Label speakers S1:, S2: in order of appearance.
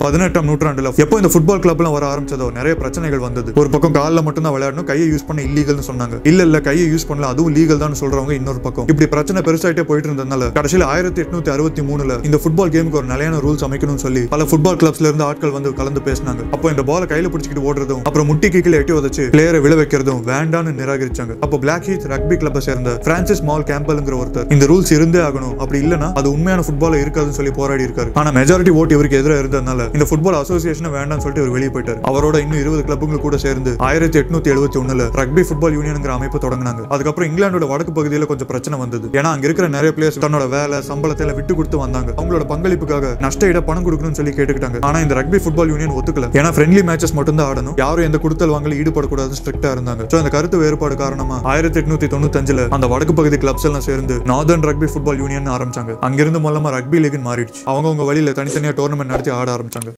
S1: பதினெட்டாம் நூற்றாண்டுல எப்போ இந்த ஃபுட்பால் கிளப்லாம் வர ஆரம்பிச்சதோ நிறைய பிரச்சனைகள் வந்தது ஒரு பக்கம் காலில் மட்டும் தான் விளையாடணும் கையை யூஸ் பண்ண இல்லீகல்னு சொன்னாங்க இல்ல இல்ல கையை யூஸ் பண்ணல அதுவும் லீகல் தான் சொல்றவங்க இன்னொரு பக்கம் இப்படி பிரச்சனை பெருசாயிட்டே போயிட்டு இருந்ததுனால கடைசியில் ஆயிரத்தி எட்நூத்தி அறுபத்தி மூணுல இந்த ஃபுட்பால் கேமுக்கு ஒரு நிலையான ரூல்ஸ் அமைக்கணும்னு சொல்லி பல ஃபுட்பால் கிளப்ஸ்ல இருந்து ஆட்கள் வந்து கலந்து பேசினாங்க அப்போ இந்த பாலை கையில பிடிச்சிக்கிட்டு ஓடுறதும் அப்புறம் முட்டி கீழே எட்டி உதச்சு பிளேயரை விழ வைக்கிறதும் வேண்டான்னு நிராகரிச்சாங்க அப்போ பிளாக் ஹீத் ரக்பி கிளப்பை சேர்ந்த பிரான்சிஸ் மால் கேம்பல்ங்கிற ஒருத்தர் இந்த ரூல்ஸ் இருந்தே ஆகணும் அப்படி இல்லனா அது உண்மையான ஃபுட்பால் இருக்காதுன்னு சொல்லி போராடி இருக்காரு ஆனா மெஜாரிட்டி ஓட் இவருக்கு எதிராக இருந்ததுனால இந்த ஃபுட்பால் அசோசியேஷன் வேண்டாம்னு சொல்லிட்டு இவர் வெளியே போயிட்டார் அவரோட இன்னும் இருபது கிளப்புகள் கூட சேர்ந்து ஆயிரத்தி எட்நூத்தி எழுபத்தி ஒண்ணுல ரக்பி ஃபுட்பால் யூனியன்ங்கிற அமைப்பு தொடங்கினாங்க அதுக்கப்புறம் இங்கிலாந்தோட வடக்கு பகுதியில் கொஞ்சம் பிரச்சனை வந்தது ஏன்னா அங்க இருக்கிற நிறைய பிளேயர்ஸ் தன்னோட வேலை சம்பளத்தை எல்லாம் விட்டு கொடுத்து வந்தாங்க அவங்களோட பங்களிப்புக்காக நஷ்ட இட பணம் கொடுக்கணும்னு சொல்லி கேட்டுக்கிட்டாங்க ஆனா இந்த ரக்பி ஃபுட்பால் யூனியன் ஒத்துக்கல ஏன்னா ஃப்ரெண்ட்லி மேட்சஸ் மட்டும் தான் ஆடணும் யாரும் எந்த கொடுத்தல் வாங்கல ஈடுபடக்கூடாது ஸ்ட்ரிக்டா இருந்தாங்க சோ அந்த கருத்து வேறுபாடு காரணமா ஆயிரத்தி எட்நூத்தி தொண்ணூத்தஞ்சுல அந்த வடக்கு பகுதி கிளப்ஸ் எல்லாம் சேர்ந்து நார்தர்ன் ரக்பி ஃபுட்பால் யூனியன் ஆரம்பிச்சாங்க அங்கிருந்து மூலமா ரக்பி லீக் மாறிடுச்சு அவங்க உங்க வழியில தனித்தனியா டோர்னமெண்ட் நடத்தி ஆட ஆரம்பிச்சாங்க